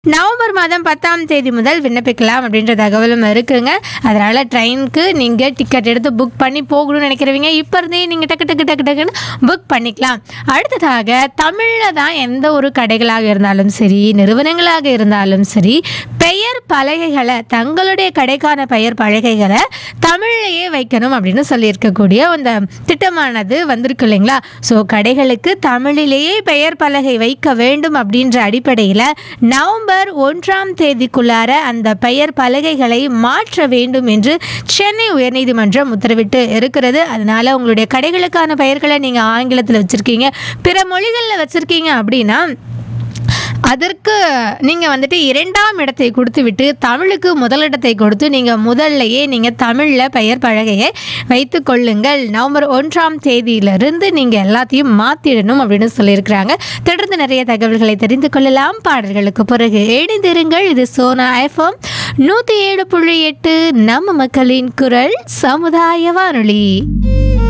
November மாதம் பத்தாம் தேதி முதல் விண்ணப்பிக்கலாம் அப்படின்ற தகவலும் இருக்குங்க அதனால் ட்ரெயினுக்கு நீங்கள் டிக்கெட் எடுத்து புக் பண்ணி போகணும்னு நினைக்கிறவங்க இப்போ இருந்தே நீங்கள் டக்கு டக்கு டக்கு டக்குன்னு புக் பண்ணிக்கலாம் அடுத்ததாக தமிழில் தான் எந்த ஒரு கடைகளாக இருந்தாலும் சரி நிறுவனங்களாக இருந்தாலும் சரி பெயர் பலகைகளை தங்களுடைய கடைக்கான பெயர் பலகைகளை தமிழ்லையே வைக்கணும் அப்படின்னு சொல்லியிருக்கக்கூடிய அந்த திட்டமானது வந்திருக்கு இல்லைங்களா ஸோ கடைகளுக்கு தமிழிலேயே பெயர் பலகை வைக்க வேண்டும் அப்படின்ற அடிப்படையில் நவம்பர் ஒன்றாம் தேதிக்குள்ளார அந்த பெயர் பலகைகளை மாற்ற வேண்டும் என்று சென்னை உயர்நீதிமன்றம் உத்தரவிட்டு இருக்கிறது அதனால உங்களுடைய கடைகளுக்கான பெயர்களை நீங்கள் ஆங்கிலத்தில் வச்சுருக்கீங்க பிற மொழிகளில் வச்சுருக்கீங்க அப்படின்னா அதற்கு நீங்கள் வந்துட்டு இரண்டாம் இடத்தை கொடுத்து விட்டு தமிழுக்கு முதலிடத்தை கொடுத்து நீங்கள் முதல்லையே நீங்கள் தமிழில் பெயர் பலகையை வைத்து கொள்ளுங்கள் நவம்பர் ஒன்றாம் தேதியிலிருந்து நீங்கள் எல்லாத்தையும் மாற்றிடணும் அப்படின்னு சொல்லியிருக்கிறாங்க தொடர்ந்து நிறைய தகவல்களை தெரிந்து கொள்ளலாம் பாடல்களுக்கு பிறகு இணைந்திருங்கள் இது சோனா எஃப்எம் நூற்றி ஏழு புள்ளி எட்டு நம்ம மக்களின் குரல் சமுதாய வானொலி